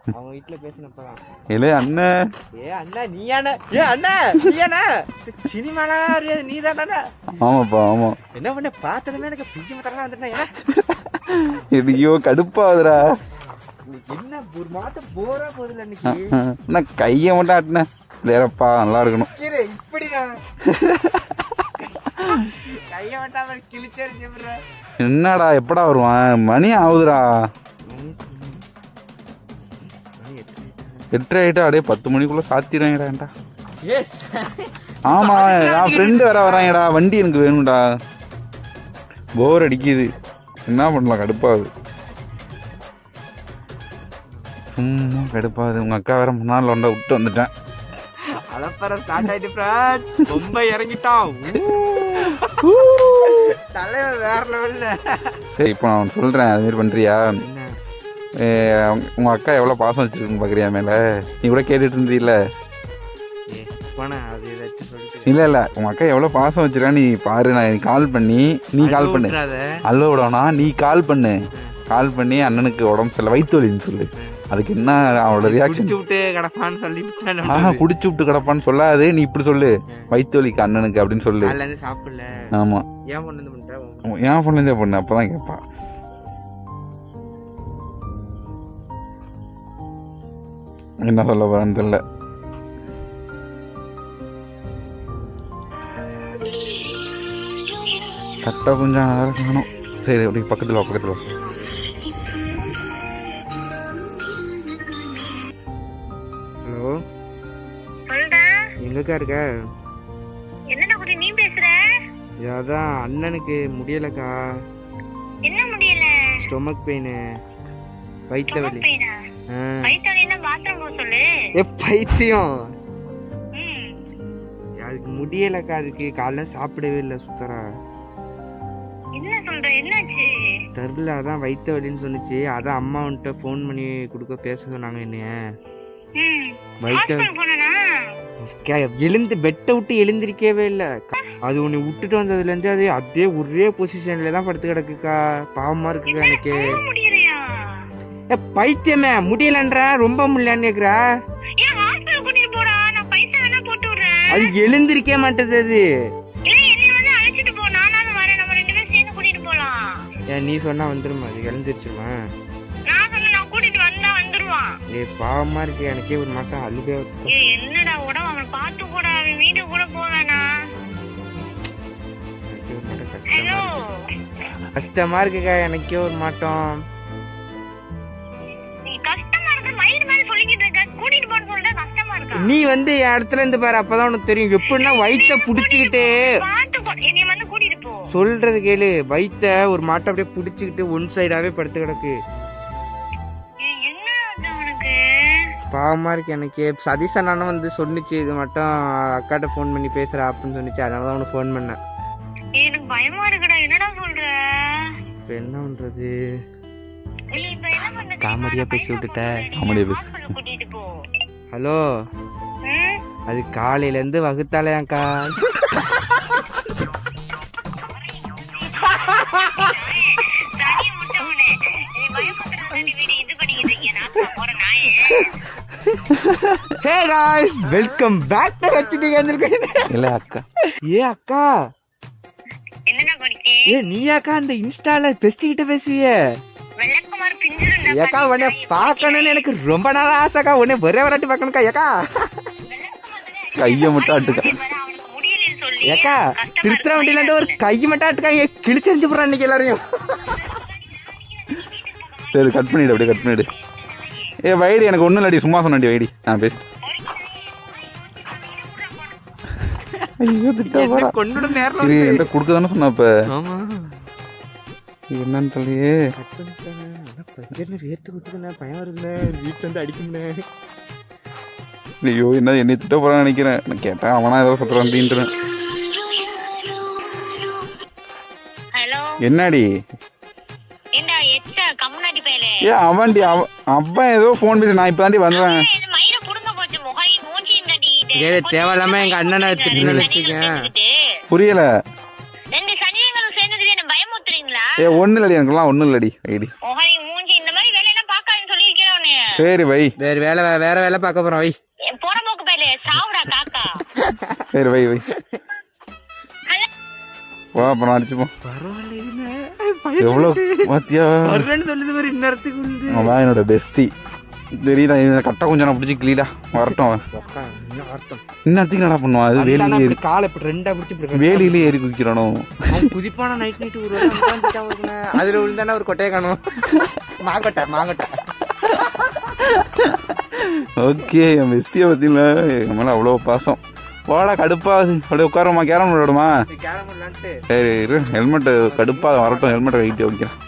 அவங்க வீட்டுல பேசினப்பதான் இல்ல அண்ணன் ஏ அண்ணா நீ அண்ணா ஏ அண்ணா நீ அண்ணா சினிமாலாம் அறியாது நீ தானே ஆமாப்பா ஆமா என்ன பண்ண பார்த்ததுமே எனக்கு பிஞ்சு மத்தலாம் வந்துட்டேன் ஐயோ கடுப்பாகுதுடா என்ன ஒரு மாதம் போரா போதில்ல இன்னைக்கு நான் கையை மட்டும் ஆட்டினேன் வேறப்பா நல்லா இருக்கணும் கீரை இப்படிதான் கைய வட்டாம கிழிச்சேரிஞ்சு என்னடா எப்படா வருவான் மணி ஆகுதுடா எட்டரை ஆயிட்டா அப்படியே பத்து மணிக்குள்ள சாத்திடுவாங்கடாண்டா எஸ் ஆமா என் ஃப்ரெண்டு வேற வராங்கடா வண்டி எனக்கு வேணும்டா போர் அடிக்குது என்ன பண்ணலாம் கடுப்பாகுது சும்மா கடுப்பாகுது உங்க அக்கா வேற முன்னாள் ஒன்றை விட்டு வந்துட்டேன் அலப்பற ஸ்டார்ட் ஆயிட்டு ஃப்ரெண்ட்ஸ் ரொம்ப இறங்கிட்டான் தலைவர் வேற லெவல்ல சரி இப்போ நான் சொல்றேன் அது மாதிரி பண்றியா என்ன ஏ, உங்க- உங்க அக்கா எவ்வளவு பாசம் வச்சிருக்குன்னு பாக்குறியா மேல நீ கூட கேட்டுட்டு இருந்தீல்ல ஏ போனா அது ஏதாச்சும் சொல்லிட்டு இல்ல இல்ல உங்க அக்கா எவ்வளவு பாசம் வச்சிருக்கா நீ பாரு நான் கால் பண்ணி நீ கால் பண்ணு விட்றாத. அல்ல விடனா நீ கால் பண்ணு கால் பண்ணி அண்ணனுக்கு உடம்பு சரியில்லை வயிற்று வலின்னு சொல்லு அதுக்கு என்ன அவளோட ரியாக்ஷன் குடிச்சு விட்டு கிடப்பான்னு சொல்லிட்டு ஆஹா குடிச்சு விட்டு கிடப்பான்னு சொல்லாது நீ இப்படி சொல்லு வயிற்று வலிக்கு அண்ணனுக்கு அப்படின்னு சொல்லு காலைல இருந்து சாப்பிடல ஆமா ஏன் பண்ணு பண்ணிட்டேன் என் பொண்ணு இருந்தே பொண்ணு அப்பதான் கேட்பா என்ன சொல்ல போறான்னு தெரியல கரெக்டா கொஞ்சம் நேரம் காணும் சரி அப்படி பக்கத்துல வா பக்கத்துல வா ஹலோ சொல்டா எங்கக்கா இருக்க என்னடா குடி நீ பேசுற அதான் அண்ணனுக்கு முடியலக்கா என்ன முடியல ஸ்டொமக் பெயின் வயிற்று வலி பெயினா ஆ. வயிற்று என்ன பாத்ரூம் போக சொல்லு ஏ பைத்தியம் ம் அதுக்கு முடியலக்கா அதுக்கு காலைல சாப்பிடவே இல்லை சுத்தரா என்ன சொல்ற என்னாச்சு தெரில அதான் வயிற்று வலின்னு சொன்னுச்சு அதான் அம்மா வந்துட்டு ஃபோன் பண்ணி கொடுக்க பேச சொன்னாங்க என்னைய ம் வயிற்று ஹாஸ்பிட்டல் போனா கே- எழுந்து பெட்டை விட்டு எழுந்திருக்கவே இல்லை அது உன்னை விட்டுட்டு வந்ததுல இருந்து அது அதே ஒரே பொசிஷன்ல தான் படுத்து கிடக்குக்கா பாவமா இருக்குக்கா எனக்கு போக முடியலையா ஏ பைத்தியமே முடியலன்ற ரொம்ப முடியலன்னு கேக்குற ஏன் ஹாஸ்பிட்டல் கூட்டிட்டு போடா நான் பைசா வேணா போட்டு விடுறேன் அது எழுந்திருக்கவே மாட்டேது அது இல்ல என்னைய வந்து அழைச்சிட்டு போ நானும் வரேன் நம்ம ரெண்டு பேரும் சேர்ந்து கூட்டிட்டு போலாம் ஏன் நீ சொன்னா வந்துருமா அது எழுந்திருச்சுமா நான் சொன்ன நான் கூட்டிட்டு வந்தா வந்துருவான் ஏ பாவமா இருக்கு எனக்கே ஒரு மாட்டம் அழுகே ஏ என்னடா உடம்பு அவன் பார்த்து கூட அவன் வீட்டுக்கு கூட போவேனா எனக்கே ஒரு மாட்டம் கஷ்டமா ஹலோ இருக்கு கஷ்டமா இருக்குக்கா எனக்கே ஒரு மாட்டம் நீ கஷ்டமா இருக்கு மயிர் மேல சொல்லிக்கிட்டு இருக்க கூட்டிட்டு போன்னு சொல்ற கஷ்டமா இருக்கா நீ வந்து என் இடத்துல இருந்து பாரு அப்பதான் உனக்கு தெரியும் எப்படின்னா வயிற்ற புடிச்சுக்கிட்டு பாத்து போ என்னைய வந்து கூட்டிட்டு போ சொல்றது கேளு வயித்த ஒரு மாட்டை அப்படியே புடிச்சுக்கிட்டு ஒன் சைடாவே படுத்து கிடக்கு ஏய், என்ன ஆச்சு அவனுக்கு பாவமா இருக்கு எனக்கு சதீஷ் அண்ணனும் வந்து சொன்னுச்சு இது மட்டும் அக்காட்ட ஃபோன் பண்ணி பேசுறா அப்படின்னு சொன்னுச்சு அதனால தான் உனக்கு ஃபோன் பண்ணேன் ஏய், எனக்கு பயமா இருக்குடா என்னடா சொல்ற இப்போ என்ன பண்றது ஏய், இப்ப என்ன பண்ண தெரியுமா? காமெடியா நான் பேசி பைசா விட்டுட்ட. போட்டு விடுறேன். காமெடியா நீ பேசி. hospital கூட்டிட்டு போ ஹலோ ம்? அது காலையில இருந்து வகுத்தாலையாக்கா தனியா விட்டவனே. நீ பயமுறுத்துறதுக்கு நீ வீடு இது பண்ணிக்கிட்டு இருக்கியா? நான் போற நாயே. Hey guys welcome back to HD கேந்திருக்கேன் இல்ல அக்கா ஏ அக்கா என்னடா படிக்க ஏ நீ அக்கா அந்த இன்ஸ்டால பெஸ்டிகிட்ட பேசுவியே வெள்ளக்குமார் பிஞ்சிருந்தா ஏக்கா உன்னை பார்க்கணும்னு எனக்கு ரொம்ப நாள் ஆசைக்கா உன்னை ஒரே வராட்டி பார்க்கணுக்கா ஏக்கா கையை மட்டும் ஆட்டுக்கா அவனுக்கு முடியலன்னு சொல்லி ஏக்கா கஷ்டமா திருத்துற இருக்கு. வண்டியில இருந்து ஒரு கை மட்டும் ஆட்டுக்காங்க கிழிச்செறிஞ்சு போறான் இன்னைக்கு எல்லாரையும் சரி கட் பண்ணிடு அப்படியே கட் பண்ணிடு ஏ வைடி எனக்கு ஒன்றும் இல்லடி சும்மா சொன்னடி வைடி நான் பேச ஐயோ திட்ட போறா கொண்டுட நேரம் இது என்கிட்ட கொடுக்க தானே சொன்ன இப்ப ஆமா இது என்னன்னு தெரியலையே கட் பண்ணிட்டேன் ஆனா பையன் வேர்த்து விட்டுதுண்ணே பயம் வருதுண்ணே வீட்டுல இருந்து அடிக்கும்ண்ணே ஐயோ என்ன என்னை திட்ட போறான்னு நினைக்கிறேன் நான் கேட்டேன் அவனா ஏதோ சொல்றான் அப்படின்ட்டு ஹலோ என்னடி ஏண்டா எச்ச கம்முனாடி பயலே ஏ அவன்டி அவன் அவன் ஏதோ ஃபோன் பண்ணி நான் இப்போ தாண்டி வந்தேன் இது மயிர புடுங்க போச்சு முகை மூஞ்சி இந்தடி ஏய், தேவையில்லாம எங்க அண்ணனை திட்டுன வச்சுக்க. புரியல ரெண்டு சனியங்களும் சேர்ந்ததுக்கு என்ன பயமுறுத்துறீங்களா ஏ ஒன்றும் இல்லடி எனக்குலாம் ஒன்றும் இல்லடி ஐடி முகை மூஞ்சி இந்த மாதிரி வேலையெல்லாம் பார்க்காதுன்னு சொல்லியிருக்கிறேன் உன்னைய சரி வை வேற வேலை வேற வேலை பார்க்க போறோம் வை போற போக்கு பையில சாவுடா காக்கா சரி வை வை வா அப்புறம் அடிச்சுப்போம் பரவாயில்ல எவ்வளவு பாத்தியா வருவேன்னு சொல்லுது மாதிரி இன்னத்துக்கு வந்து அவன் என்னோட பெஸ்டி தெரியுதா இவனை கட்ட கொஞ்சம் நான் பிடிச்சி கிளீடா வரட்டும் அவன் உக்கா, இன்னும் அர்த்தம் இன்னத்துக்கு என்னடா பண்ணுவான் அது வந்தானா வேலியிலே அப்படி காலை இப்படி ரெண்டா பிடிச்சி இப்படி வேலியிலே ஏறி குதிக்கிறானோ அவன் குதிப்பான நைட் நைட் ஒரு வேளை உட்கார்ந்துட்டா வருங்க. அதுல விழுந்தானே ஒரு கொட்டையை காணும் மாங்கொட்டை மாங்கொட்டை ஓகே என் பெஸ்டியை பத்தில என் மேல அவ்வளோ பாசம் வாடா கடுப்பா அப்படியே உட்காரமா கேரம் விளையாடுமா கேரம் விளாண்டுட்டு சரி ஹெல்மெட் கடுப்பா வரட்டும் ஹெல்மெட்டை வெயிட்டு வைக்கிறேன்